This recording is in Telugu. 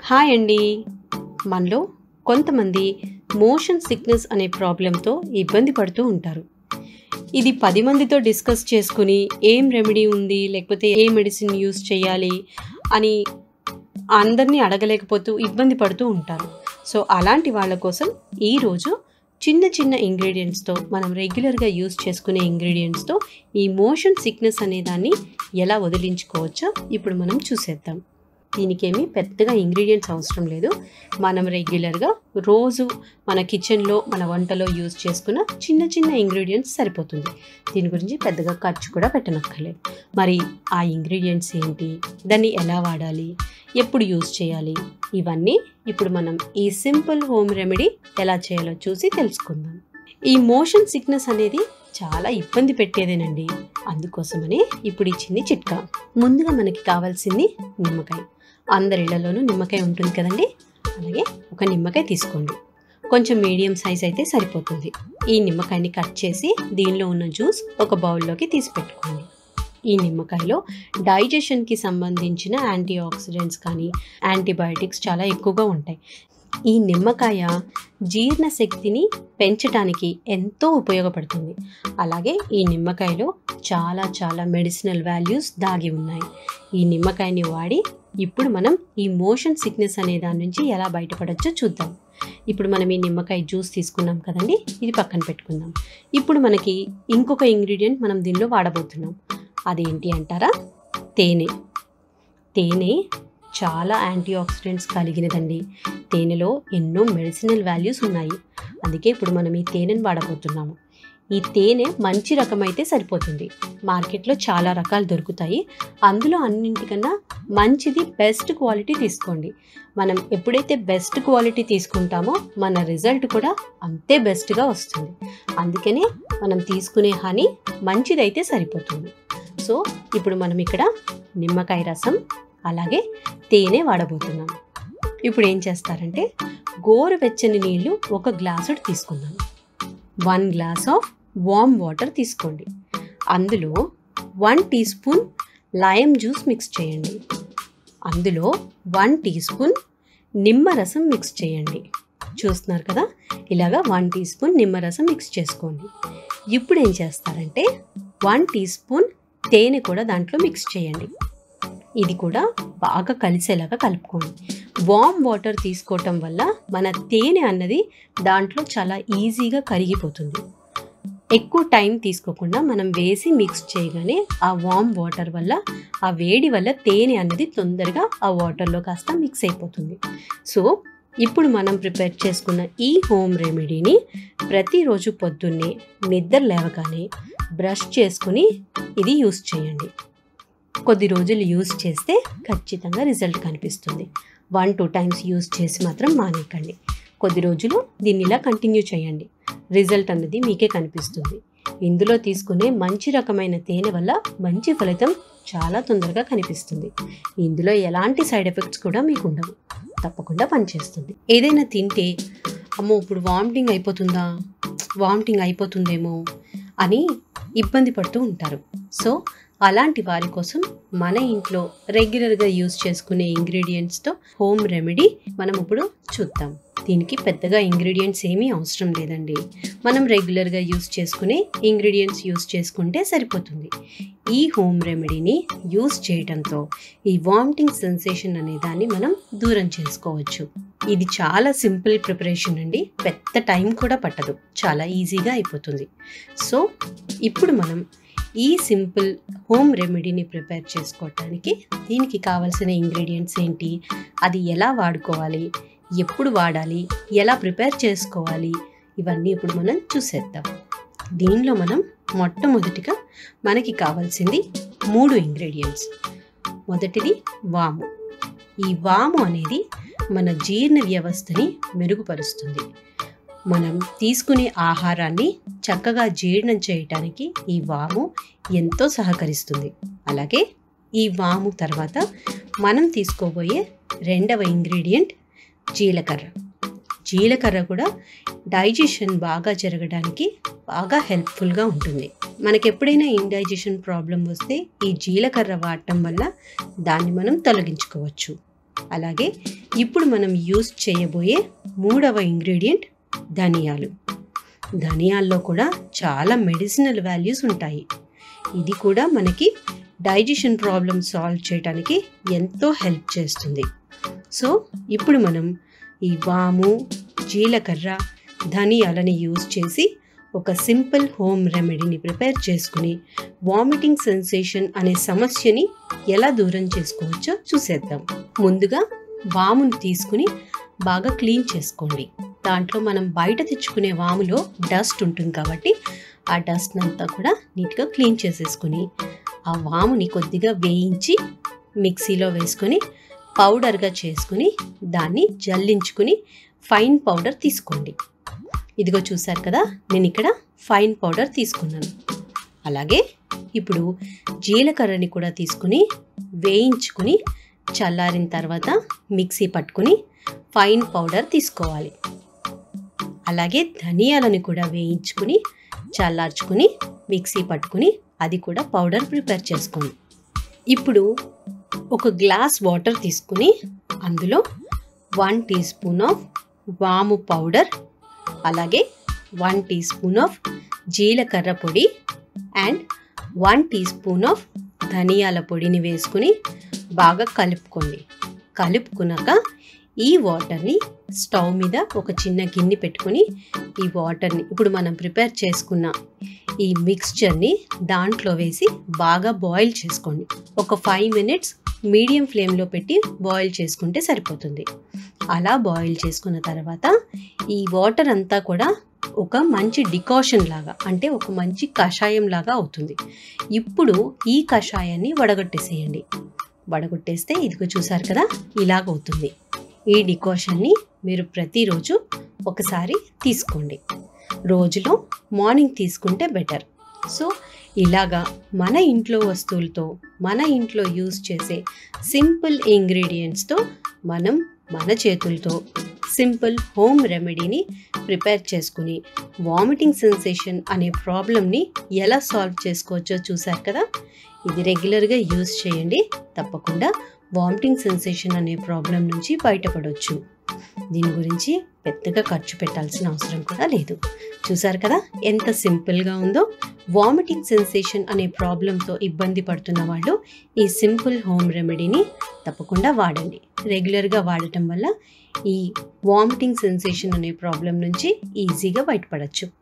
హాయ్ అండి మనలో కొంతమంది మోషన్ సిక్నెస్ అనే ప్రాబ్లంతో ఇబ్బంది పడుతూ ఉంటారు ఇది పది మందితో డిస్కస్ చేసుకుని ఏం రెమెడీ ఉంది లేకపోతే ఏ మెడిసిన్ యూస్ చేయాలి అని అందరినీ అడగలేకపోతూ ఇబ్బంది పడుతూ ఉంటారు సో అలాంటి వాళ్ళ కోసం ఈరోజు చిన్న చిన్న ఇంగ్రీడియంట్స్తో మనం రెగ్యులర్గా యూస్ చేసుకునే ఇంగ్రీడియంట్స్తో ఈ మోషన్ సిక్నెస్ అనే దాన్ని ఎలా వదిలించుకోవచ్చో ఇప్పుడు మనం చూసేద్దాం దీనికేమీ పెద్దగా ఇంగ్రీడియంట్స్ అవసరం లేదు మనం రెగ్యులర్గా రోజు మన కిచెన్లో మన వంటలో యూజ్ చేసుకున్న చిన్న చిన్న ఇంగ్రీడియంట్స్ సరిపోతుంది దీని గురించి పెద్దగా ఖర్చు కూడా పెట్టనక్కర్లేదు మరి ఆ ఇంగ్రీడియంట్స్ ఏంటి దాన్ని ఎలా వాడాలి ఎప్పుడు యూజ్ చేయాలి ఇవన్నీ ఇప్పుడు మనం ఈ సింపుల్ హోమ్ రెమెడీ ఎలా చేయాలో చూసి తెలుసుకుందాం ఈ మోషన్ సిక్నెస్ అనేది చాలా ఇబ్బంది పెట్టేదేనండి అందుకోసమనే ఇప్పుడు ఇచ్చింది చిట్కా ముందుగా మనకి కావాల్సింది నిమ్మకాయ అందరి ఇళ్లలోనూ నిమ్మకాయ ఉంటుంది కదండి అలాగే ఒక నిమ్మకాయ తీసుకోండి కొంచెం మీడియం సైజ్ అయితే సరిపోతుంది ఈ నిమ్మకాయని కట్ చేసి దీనిలో ఉన్న జ్యూస్ ఒక బౌల్లోకి తీసి పెట్టుకోండి ఈ నిమ్మకాయలో డైజెషన్కి సంబంధించిన యాంటీ ఆక్సిడెంట్స్ కానీ యాంటీబయాటిక్స్ చాలా ఎక్కువగా ఉంటాయి ఈ నిమ్మకాయ జీర్ణశక్తిని పెంచడానికి ఎంతో ఉపయోగపడుతుంది అలాగే ఈ నిమ్మకాయలో చాలా చాలా మెడిసినల్ వాల్యూస్ దాగి ఉన్నాయి ఈ నిమ్మకాయని వాడి ఇప్పుడు మనం ఈ మోషన్ సిక్నెస్ అనే దాని నుంచి ఎలా బయటపడచ్చో చూద్దాం ఇప్పుడు మనం ఈ నిమ్మకాయ జ్యూస్ తీసుకున్నాం కదండి ఇది పక్కన పెట్టుకుందాం ఇప్పుడు మనకి ఇంకొక ఇంగ్రీడియంట్ మనం దీనిలో వాడబోతున్నాం అదేంటి అంటారా తేనె తేనె చాలా యాంటీ ఆక్సిడెంట్స్ కలిగినదండి తేనెలో ఎన్నో మెడిసినల్ వాల్యూస్ ఉన్నాయి అందుకే ఇప్పుడు మనం ఈ తేనెని వాడబోతున్నాము ఈ తేనె మంచి రకమైతే సరిపోతుంది మార్కెట్లో చాలా రకాలు దొరుకుతాయి అందులో అన్నింటికన్నా మంచిది బెస్ట్ క్వాలిటీ తీసుకోండి మనం ఎప్పుడైతే బెస్ట్ క్వాలిటీ తీసుకుంటామో మన రిజల్ట్ కూడా అంతే బెస్ట్గా వస్తుంది అందుకనే మనం తీసుకునే హనీ మంచిదైతే సరిపోతుంది సో ఇప్పుడు మనం ఇక్కడ నిమ్మకాయ రసం అలాగే తేనె వాడబోతున్నాం ఇప్పుడు ఏం చేస్తారంటే గోరువెచ్చని నీళ్ళు ఒక గ్లాసుడు తీసుకుందాం one glass of warm water తీసుకోండి అందులో one teaspoon lime juice mix చేయండి అందులో వన్ టీ స్పూన్ నిమ్మరసం మిక్స్ చేయండి చూస్తున్నారు కదా ఇలాగా వన్ టీ స్పూన్ నిమ్మరసం మిక్స్ చేసుకోండి ఇప్పుడు ఏం చేస్తారంటే వన్ టీ స్పూన్ తేనె కూడా దాంట్లో మిక్స్ చేయండి ఇది కూడా బాగా కలిసేలాగా కలుపుకోండి వామ్ వాటర్ తీసుకోవటం వల్ల మన తేనె అన్నది దాంట్లో చాలా ఈజీగా కరిగిపోతుంది ఎక్కువ టైం తీసుకోకుండా మనం వేసి మిక్స్ చేయగానే ఆ వామ్ వాటర్ వల్ల ఆ వేడి వల్ల తేనె అన్నది తొందరగా ఆ వాటర్లో కాస్త మిక్స్ అయిపోతుంది సో ఇప్పుడు మనం ప్రిపేర్ చేసుకున్న ఈ హోమ్ రెమెడీని ప్రతిరోజు పొద్దున్నే నిద్ర లేవగానే బ్రష్ చేసుకుని ఇది యూస్ చేయండి కొద్ది రోజులు యూస్ చేస్తే ఖచ్చితంగా రిజల్ట్ కనిపిస్తుంది వన్ టూ టైమ్స్ యూస్ చేసి మాత్రం మానేయకండి కొద్ది రోజులు దీన్ని ఇలా కంటిన్యూ చేయండి రిజల్ట్ అన్నది మీకే కనిపిస్తుంది ఇందులో తీసుకునే మంచి రకమైన తేనె వల్ల మంచి ఫలితం చాలా తొందరగా కనిపిస్తుంది ఇందులో ఎలాంటి సైడ్ ఎఫెక్ట్స్ కూడా మీకు ఉండవు తప్పకుండా పనిచేస్తుంది ఏదైనా తింటే అమ్మో ఇప్పుడు వామిటింగ్ అయిపోతుందా వామిటింగ్ అయిపోతుందేమో అని ఇబ్బంది పడుతూ ఉంటారు సో అలాంటి వారి కోసం మన ఇంట్లో రెగ్యులర్గా యూస్ చేసుకునే ఇంగ్రీడియంట్స్తో హోమ్ రెమెడీ మనం ఇప్పుడు చూద్దాం దీనికి పెద్దగా ఇంగ్రీడియంట్స్ ఏమీ అవసరం లేదండి మనం రెగ్యులర్గా యూస్ చేసుకునే ఇంగ్రీడియంట్స్ యూస్ చేసుకుంటే సరిపోతుంది ఈ హోమ్ రెమెడీని యూస్ చేయడంతో ఈ వామిటింగ్ సెన్సేషన్ అనే దాన్ని మనం దూరం చేసుకోవచ్చు ఇది చాలా సింపుల్ ప్రిపరేషన్ అండి పెద్ద టైం కూడా పట్టదు చాలా ఈజీగా అయిపోతుంది సో ఇప్పుడు మనం ఈ సింపుల్ హోమ్ రెమెడీని ప్రిపేర్ చేసుకోవటానికి దీనికి కావాల్సిన ఇంగ్రీడియంట్స్ ఏంటి అది ఎలా వాడుకోవాలి ఎప్పుడు వాడాలి ఎలా ప్రిపేర్ చేసుకోవాలి ఇవన్నీ ఇప్పుడు మనం చూసేద్దాం దీనిలో మనం మొట్టమొదటిగా మనకి కావాల్సింది మూడు ఇంగ్రీడియంట్స్ మొదటిది వాము ఈ వాము అనేది మన జీర్ణ వ్యవస్థని మెరుగుపరుస్తుంది మనం తీసుకునే ఆహారాన్ని చక్కగా జీర్ణం చేయటానికి ఈ వాము ఎంతో సహకరిస్తుంది అలాగే ఈ వాము తర్వాత మనం తీసుకోబోయే రెండవ ఇంగ్రీడియంట్ జీలకర్ర జీలకర్ర కూడా డైజెషన్ బాగా జరగడానికి బాగా హెల్ప్ఫుల్గా ఉంటుంది మనకి ఎప్పుడైనా ఇండైజెషన్ ప్రాబ్లం వస్తే ఈ జీలకర్ర వాడటం వల్ల దాన్ని మనం తొలగించుకోవచ్చు అలాగే ఇప్పుడు మనం యూస్ చేయబోయే మూడవ ఇంగ్రీడియంట్ ధనియాలు ధనియాల్లో కూడా చాలా మెడిసినల్ వాల్యూస్ ఉంటాయి ఇది కూడా మనకి డైజెషన్ ప్రాబ్లమ్ సాల్వ్ చేయడానికి ఎంతో హెల్ప్ చేస్తుంది సో ఇప్పుడు మనం ఈ వాము జీలకర్ర ధనియాలని యూజ్ చేసి ఒక సింపుల్ హోమ్ రెమెడీని ప్రిపేర్ చేసుకుని వామిటింగ్ సెన్సేషన్ అనే సమస్యని ఎలా దూరం చేసుకోవచ్చో చూసేద్దాం ముందుగా వాముని తీసుకుని బాగా క్లీన్ చేసుకోండి దాంట్లో మనం బయట తెచ్చుకునే వాములో డస్ట్ ఉంటుంది కాబట్టి ఆ డస్ట్ అంతా కూడా నీట్గా క్లీన్ చేసేసుకుని ఆ వాముని కొద్దిగా వేయించి మిక్సీలో వేసుకొని పౌడర్గా చేసుకుని దాన్ని జల్లించుకుని ఫైన్ పౌడర్ తీసుకోండి ఇదిగో చూసారు కదా నేను ఇక్కడ ఫైన్ పౌడర్ తీసుకున్నాను అలాగే ఇప్పుడు జీలకర్రని కూడా తీసుకుని వేయించుకుని చల్లారిన తర్వాత మిక్సీ పట్టుకుని ఫైన్ పౌడర్ తీసుకోవాలి అలాగే ధనియాలని కూడా వేయించుకుని చల్లార్చుకుని మిక్సీ పట్టుకుని అది కూడా పౌడర్ ప్రిపేర్ చేసుకోండి ఇప్పుడు ఒక గ్లాస్ వాటర్ తీసుకుని అందులో వన్ టీ స్పూన్ ఆఫ్ వాము పౌడర్ అలాగే వన్ టీ స్పూన్ ఆఫ్ జీలకర్ర పొడి and one teaspoon of ధనియాల పొడిని వేసుకుని బాగా కలుపుకోండి కలుపుకున్నాక ఈ వాటర్ని స్టవ్ మీద ఒక చిన్న గిన్నె పెట్టుకుని ఈ వాటర్ని ఇప్పుడు మనం ప్రిపేర్ చేసుకున్న ఈ మిక్స్చర్ని దాంట్లో వేసి బాగా బాయిల్ చేసుకోండి ఒక ఫైవ్ మినిట్స్ మీడియం ఫ్లేమ్లో పెట్టి బాయిల్ చేసుకుంటే సరిపోతుంది అలా బాయిల్ చేసుకున్న తర్వాత ఈ వాటర్ అంతా కూడా ఒక మంచి డికాషన్ లాగా అంటే ఒక మంచి కషాయం లాగా అవుతుంది ఇప్పుడు ఈ కషాయాన్ని వడగొట్టేసేయండి వడగొట్టేస్తే ఇదిగో చూసారు కదా ఇలాగవుతుంది ఈ డికాషన్ని మీరు ప్రతిరోజు ఒకసారి తీసుకోండి రోజులో మార్నింగ్ తీసుకుంటే బెటర్ సో ఇలాగా మన ఇంట్లో వస్తువులతో మన ఇంట్లో యూజ్ చేసే సింపుల్ ఇంగ్రీడియంట్స్తో మనం మన చేతులతో సింపుల్ హోమ్ రెమెడీని ప్రిపేర్ చేసుకుని వామిటింగ్ సెన్సేషన్ అనే ప్రాబ్లమ్ని ఎలా సాల్వ్ చేసుకోవచ్చో చూసారు కదా ఇది రెగ్యులర్గా యూజ్ చేయండి తప్పకుండా వామిటింగ్ సెన్సేషన్ అనే ప్రాబ్లం నుంచి బయటపడవచ్చు దీని గురించి పెద్దగా ఖర్చు పెట్టాల్సిన అవసరం కూడా లేదు చూసారు కదా ఎంత సింపుల్గా ఉందో వామిటింగ్ సెన్సేషన్ అనే ప్రాబ్లంతో ఇబ్బంది పడుతున్న వాళ్ళు ఈ సింపుల్ హోమ్ రెమెడీని తప్పకుండా వాడండి రెగ్యులర్గా వాడటం వల్ల ఈ వామిటింగ్ సెన్సేషన్ అనే ప్రాబ్లం నుంచి ఈజీగా బయటపడచ్చు